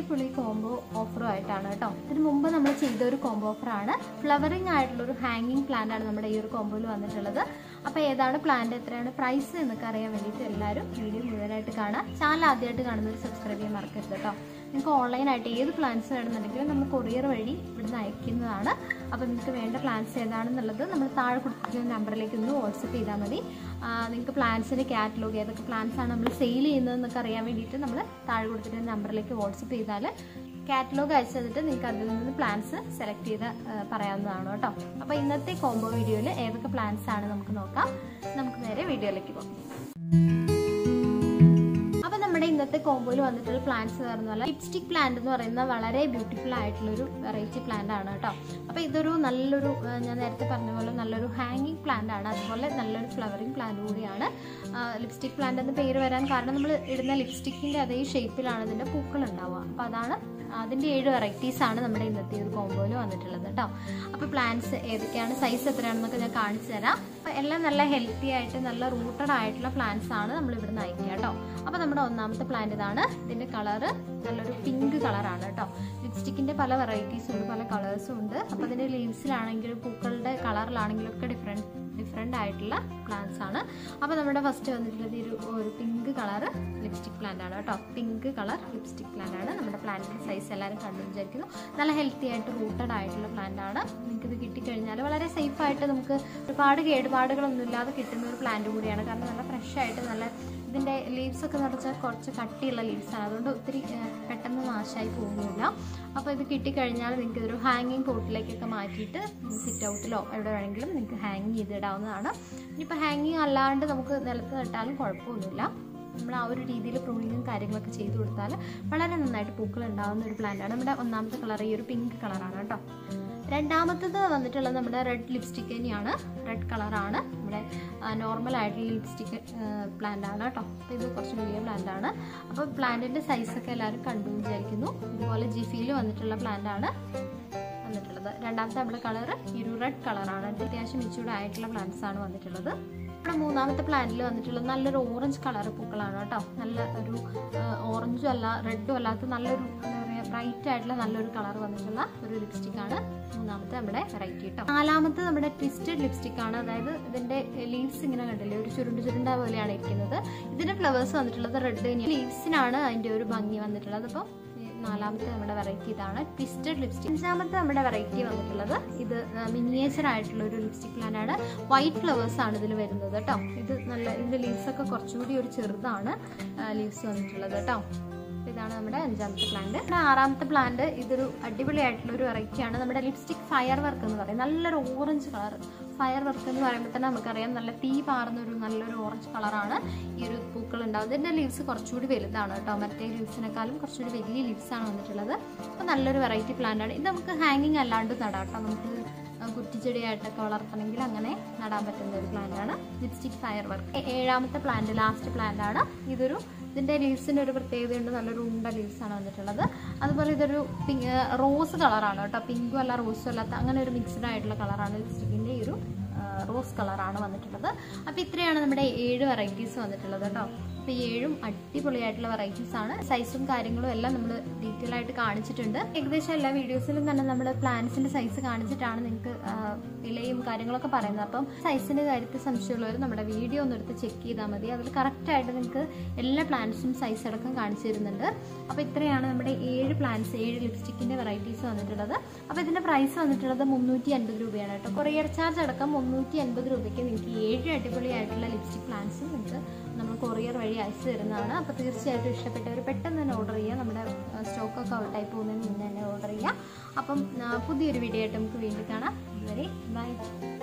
അടിപൊളി കോംബോ ഓഫറും ആയിട്ടാണ് കേട്ടോ ഇതിന് മുമ്പ് നമ്മൾ ചെയ്ത ഒരു കോംബോ ഓഫറാണ് ഫ്ലവറിംഗ് ആയിട്ടുള്ള ഒരു ഹാങ്ങിങ് പ്ലാന്റ് ആണ് നമ്മുടെ ഈ ഒരു കോംബോയിൽ വന്നിട്ടുള്ളത് അപ്പോൾ ഏതാണ് പ്ലാന്റ് എത്രയാണ് പ്രൈസ് എന്നൊക്കെ അറിയാൻ വേണ്ടിയിട്ട് എല്ലാവരും വീഡിയോ മുഴുവനായിട്ട് കാണാം ചാനൽ ആദ്യമായിട്ട് കാണുന്നവർ സബ്സ്ക്രൈബ് ചെയ്യാൻ മറക്കരുത് കേട്ടോ നിങ്ങൾക്ക് ഓൺലൈനായിട്ട് ഏത് പ്ലാൻസ് വേണമെന്നുണ്ടെങ്കിലും നമ്മൾ കൊറിയർ വഴി ഇവിടുന്ന് അയക്കുന്നതാണ് അപ്പോൾ നിങ്ങൾക്ക് വേണ്ട പ്ലാൻസ് ഏതാണെന്നുള്ളത് നമ്മൾ താഴെ കൊടുത്തിരിക്കുന്ന നമ്പറിലേക്ക് ഒന്ന് വാട്സപ്പ് ചെയ്താൽ മതി ആ, നിങ്ങൾക്ക് പ്ലാൻസിൻ്റെ കാറ്റലോഗ് ഏതൊക്കെ പ്ലാൻസ് ആണ് നമ്മൾ സെയിൽ ചെയ്യുന്നതെന്നൊക്കെ അറിയാൻ വേണ്ടിയിട്ട് നമ്മൾ താഴെ കൊടുത്തിരിക്കുന്ന നമ്പറിലേക്ക് വാട്സപ്പ് ചെയ്താൽ കാറ്റലോഗ് അയച്ചു തന്നിട്ട് നിങ്ങൾക്ക് അതിൽ നിന്ന് പ്ലാൻസ് സെലക്ട് ചെയ്ത് ആ, പറയാവുന്നതാണ് കേട്ടോ അപ്പോൾ ഇന്നത്തെ കോംബോ വീഡിയോയിൽ ഏതൊക്കെ പ്ലാൻസ് ആണ് നമുക്ക് നോക്കാം നമുക്ക് നേരെ വീഡിയോയിലേക്ക് പോകാം അപ്പൊ നമ്മുടെ ഇന്നത്തെ കോമ്പോയിൽ വന്നിട്ടുള്ള പ്ലാന്റ്സ് എന്ന് പറഞ്ഞാൽ ലിപ്സ്റ്റിക് പ്ലാന്റ് എന്ന് പറയുന്ന വളരെ ബ്യൂട്ടിഫുൾ ആയിട്ടുള്ള ഒരു വെറൈറ്റി പ്ലാന്റ് ആണ് കേട്ടോ അപ്പൊ ഇതൊരു നല്ലൊരു ആ, ഞാൻ നേരത്തെ പറഞ്ഞ പോലെ നല്ലൊരു ഹാങ്ങിങ് പ്ലാന്റ് ആണ് അതുപോലെ നല്ലൊരു ഫ്ലവറിങ് പ്ലാന്റ് കൂടിയാണ് ലിപ്സ്റ്റിക് പ്ലാന്റ് എന്ന് പേര് വരാൻ കാരണം നമ്മൾ ഇടുന്ന ലിപ്സ്റ്റിക്കിന്റെ അതേ ഷേപ്പിലാണ് ഇതിന്റെ പൂക്കൾ ഉണ്ടാവുക അപ്പൊ അതാണ് അതിന്റെ ഏഴ് വെറൈറ്റീസ് ആണ് നമ്മുടെ ഇന്നത്തെ ഒരു കോമ്പോയിൽ വന്നിട്ടുള്ളത് കേട്ടോ അപ്പൊ പ്ലാന്റ്സ് ഏതൊക്കെയാണ് സൈസ് എത്രയാണെന്നൊക്കെ ഞാൻ കാണിച്ചു തരാം അപ്പൊ എല്ലാം നല്ല ഹെൽത്തി ആയിട്ട് നല്ല റൂട്ടഡ് ആയിട്ടുള്ള പ്ലാന്റ്സ് ആണ് നമ്മൾ ഇവിടുന്ന് അയക്കുക കേട്ടോ അപ്പൊ നമ്മുടെ ഒന്നാമത്തെ പ്ലാന്റ് ഇതാണ് ഇതിന്റെ കളറ് നല്ലൊരു പിങ്ക് കളറാണ് കേട്ടോ ലിപ്സ്റ്റിക്കിന്റെ പല വെറൈറ്റീസും ഉണ്ട് പല കളേഴ്സും ഉണ്ട് അപ്പൊ അതിന്റെ ലീവ്സിലാണെങ്കിലും പൂക്കളുടെ കളറിലാണെങ്കിലും ഒക്കെ ഡിഫറെന്റ് ഡിഫറെൻ്റ് ആയിട്ടുള്ള പ്ലാന്റ്സ് ആണ് അപ്പോൾ നമ്മുടെ ഫസ്റ്റ് വന്നിട്ടുള്ളത് ഈ ഒരു ഒരു പിങ്ക് കളർ ലിപ്സ്റ്റിക് പ്ലാന്റ് ആണ് കേട്ടോ പിങ്ക് കളർ ലിപ്സ്റ്റിക് പ്ലാന്റ് ആണ് നമ്മുടെ പ്ലാന്റിന്റെ സൈസ് എല്ലാവരും കണ്ടു വിചാരിക്കുന്നു നല്ല ഹെൽത്തി ആയിട്ട് റൂട്ടഡ് ആയിട്ടുള്ള പ്ലാന്റ് ആണ് നിങ്ങൾക്ക് ഇത് കിട്ടിക്കഴിഞ്ഞാൽ വളരെ സേഫ് ആയിട്ട് നമുക്ക് ഒരുപാട് കേടുപാടുകളൊന്നും ഇല്ലാതെ കിട്ടുന്ന ഒരു പ്ലാന്റ് കൂടിയാണ് കാരണം നല്ല ഫ്രഷ് ആയിട്ട് നല്ല ഇതിൻ്റെ ലീവ്സ് ഒക്കെ നിറച്ചാൽ കുറച്ച് കട്ടിയുള്ള ലീവ്സ് ആണ് അതുകൊണ്ട് ഒത്തിരി ഏഹ്, പെട്ടെന്ന് നാശമായി പോകുന്നില്ല അപ്പോൾ ഇത് കിട്ടിക്കഴിഞ്ഞാൽ നിങ്ങൾക്ക് ഇതൊരു ഹാങ്ങിങ് പോട്ടിലേക്കൊക്കെ മാറ്റിയിട്ട് സിറ്റ് ഔട്ടിലോ എവിടെ വേണമെങ്കിലും നിങ്ങൾക്ക് ഹാങ് ചെയ്തിടാവുന്നതാണ് ഇനിയിപ്പോൾ ഹാങ്ങിങ് അല്ലാണ്ട് നമുക്ക് നിലത്ത് നട്ടാലും കുഴപ്പമൊന്നുമില്ല നമ്മൾ ആ ഒരു രീതിയിൽ പ്രൂണിങ്ങും കാര്യങ്ങളൊക്കെ ചെയ്ത് കൊടുത്താൽ വളരെ നന്നായിട്ട് പൂക്കൾ ഉണ്ടാകുന്ന ഒരു പ്ലാന്റാണ് നമ്മുടെ ഒന്നാമത്തെ കളർ ഈ ഒരു പിങ്ക് കളറാണ് കേട്ടോ രണ്ടാമത്തത് വന്നിട്ടുള്ളത് നമ്മുടെ റെഡ് ലിപ്സ്റ്റിക് തന്നെയാണ് റെഡ് കളറാണ് നമ്മുടെ നോർമൽ ആയിട്ടുള്ള ലിപ്സ്റ്റിക് പ്ലാന്റ് ആണ് കേട്ടോ അപ്പോൾ ഇത് കുറച്ച് വലിയ പ്ലാന്റ് ആണ് അപ്പോൾ പ്ലാന്റിന്റെ സൈസൊക്കെ എല്ലാവരും കണ്ടു വിചാരിക്കുന്നു ഇതുപോലെ ജിഫിയിൽ വന്നിട്ടുള്ള പ്ലാന്റ് ആണ് വന്നിട്ടുള്ളത് രണ്ടാമത്തെ നമ്മുടെ കളർ ഇരു റെഡ് കളറാണ് അത്യാവശ്യം ഇച്ചൂടെ ആയിട്ടുള്ള പ്ലാന്റ്സ് ആണ് വന്നിട്ടുള്ളത് നമ്മുടെ മൂന്നാമത്തെ പ്ലാന്റിൽ വന്നിട്ടുള്ളത് നല്ലൊരു ഓറഞ്ച് കളർ പൂക്കളാണ് കേട്ടോ നല്ല ഒരു ഓറഞ്ചും അല്ല റെഡും അല്ലാത്ത നല്ലൊരു എന്താ പറയുക ബ്രൈറ്റ് ആയിട്ടുള്ള നല്ലൊരു കളർ വന്നിട്ടുള്ള ഒരു ലിപ്സ്റ്റിക് ആണ് മൂന്നാമത്തെ നമ്മുടെ വെറൈറ്റി കേട്ടോ നാലാമത്തെ നമ്മുടെ ട്വിസ്റ്റഡ് ലിപ്സ്റ്റിക് ആണ് അതായത് ഇതിന്റെ ലീവ്സ് ഇങ്ങനെ കണ്ടില്ലേ ഒരു ചുരുണ്ട് ചുരുണ്ട പോലെയാണ് ഇരിക്കുന്നത് ഇതിന്റെ ഫ്ലവേഴ്സ് വന്നിട്ടുള്ളത് റെഡ് ലീവ്സിനാണ് അതിന്റെ ഒരു ഭംഗി വന്നിട്ടുള്ളത് അപ്പോൾ നാലാമത്തെ നമ്മുടെ വെറൈറ്റി ഇതാണ് ട്വിസ്റ്റഡ് ലിപ്സ്റ്റിക് അഞ്ചാമത്തെ നമ്മുടെ വെറൈറ്റി വന്നിട്ടുള്ളത് ഇത് മിനിയേച്ചർ ആയിട്ടുള്ള ഒരു ലിപ്സ്റ്റിക് പ്ലാന്റ് ആണ് വൈറ്റ് ഫ്ലവേഴ്സ് ആണ് ഇതിൽ വരുന്നത് കേട്ടോ ഇത് നല്ല ഇതിന്റെ ലീവ്സ് ഒക്കെ കുറച്ചുകൂടി ഒരു ചെറുതാണ് ലീവ്സ് വന്നിട്ടുള്ളത് കേട്ടോ അപ്പൊ ഇതാണ് നമ്മുടെ അഞ്ചാമത്തെ പ്ലാന്റ് നമ്മുടെ ആറാമത്തെ പ്ലാന്റ് ഇതൊരു അടിപൊളിയായിട്ടുള്ള ഒരു വെറൈറ്റി ആണ് നമ്മുടെ ലിപ്സ്റ്റിക് ഫയർ വർക്ക് എന്ന് പറയും നല്ലൊരു ഓറഞ്ച് കളർ ഫയർ വർക്ക് എന്ന് പറയുമ്പോൾ തന്നെ നമുക്കറിയാം നല്ല തീ പാർന്ന ഒരു നല്ലൊരു ഓറഞ്ച് കളറാണ് ഈ ഒരു പൂക്കൾ ഉണ്ടാവും ഇതിന്റെ ലീവ്സ് കുറച്ചുകൂടി വലുതാണ് കേട്ടോ മറ്റേ ലീവ്സിനെക്കാളും കുറച്ചുകൂടി വലിയ ലീവ്സ് ആണ് വന്നിട്ടുള്ളത് അപ്പോൾ നല്ലൊരു വെറൈറ്റി പ്ലാന്റ് ആണ് ഇത് നമുക്ക് ഹാങ്ങിങ് അല്ലാണ്ട് നടാം കേട്ടോ നമുക്ക് കുറ്റിച്ചെടിയായിട്ടൊക്കെ വളർത്തണമെങ്കിൽ അങ്ങനെ നടാൻ പറ്റുന്ന ഒരു പ്ലാന്റ് ആണ് ലിപ്സ്റ്റിക് ഫയർ വർക്ക് ഏഴാമത്തെ പ്ലാന്റ് ലാസ്റ്റ് പ്ലാന്റ് ആണ് ഇതൊരു ഇതിന്റെ ലീവ്സിന്റെ ഒരു പ്രത്യേകതയുണ്ട് നല്ലൊരു ഉണ്ട ലീവ്സ് ആണ് വന്നിട്ടുള്ളത് അതുപോലെ ഇതൊരു പിങ്ക് റോസ് കളറാണ് കേട്ടോ പിങ്കും അല്ല റോസും അല്ലാത്ത അങ്ങനെ ഒരു മിക്സ്ഡ് ആയിട്ടുള്ള കളറാണ് ലിപ്സ്റ്റിക്കിന്റെ ഈ ഒരു റോസ് കളറാണ് വന്നിട്ടുള്ളത് അപ്പോൾ ഇത്രയാണ് നമ്മുടെ ഏഴ് വെറൈറ്റീസ് വന്നിട്ടുള്ളത് കേട്ടോ അപ്പോൾ ഈ ഏഴും അടിപൊളിയായിട്ടുള്ള വെറൈറ്റീസ് ആണ് സൈസും കാര്യങ്ങളും എല്ലാം നമ്മൾ ഡീറ്റെയിൽ ആയിട്ട് കാണിച്ചിട്ടുണ്ട് ഏകദേശം എല്ലാ വീഡിയോസിലും തന്നെ നമ്മൾ പ്ലാന്റ്സിന്റെ സൈസ് കാണിച്ചിട്ടാണ് നിങ്ങൾക്ക് വിലയും കാര്യങ്ങളൊക്കെ പറയുന്നത് അപ്പം സൈസിന്റെ കാര്യത്തിൽ സംശയമുള്ളവർ നമ്മുടെ വീഡിയോ ഒന്ന് എടുത്ത് ചെക്ക് ചെയ്താൽ മതി അതിൽ കറക്റ്റ് ആയിട്ട് നിങ്ങൾക്ക് എല്ലാ പ്ലാന്റ്സും സൈസ് അടക്കം കാണിച്ചു തരുന്നുണ്ട് അപ്പോൾ ഇത്രയാണ് നമ്മുടെ ഏഴ് പ്ലാന്റ്സ് ഏഴ് ലിപ്സ്റ്റിക്കിന്റെ വെറൈറ്റീസ് വന്നിട്ടുള്ളത് അപ്പോൾ ഇതിന്റെ പ്രൈസ് വന്നിട്ടുള്ളത് മുന്നൂറ്റി അൻപത് രൂപയാണ് കേട്ടോ കൊറിയർ ചാർജ് അടക്കം മുന്നൂറ്റി അൻപത് രൂപയ്ക്ക് നിങ്ങൾക്ക് ഏഴ് അടിപൊളിയായിട്ടുള്ള ലിപ്സ്റ്റിക് പ്ലാന്റ്സും നിങ്ങൾക്ക് നമ്മൾ കൊറിയർ വഴി അയച്ചു തരുന്നതാണ് അപ്പോൾ തീർച്ചയായിട്ടും ഇഷ്ടപ്പെട്ടവർ പെട്ടെന്ന് തന്നെ ഓർഡർ ചെയ്യുക നമ്മുടെ സ്റ്റോക്കൊക്കെ ഔട്ടായി പോകുന്നതിന് മുന്നേ തന്നെ ഓർഡർ ചെയ്യുക അപ്പം ആ, പുതിയൊരു വീഡിയോ ആയിട്ട് നമുക്ക് വീണ്ടും കാണാം അതുവരെ ബൈ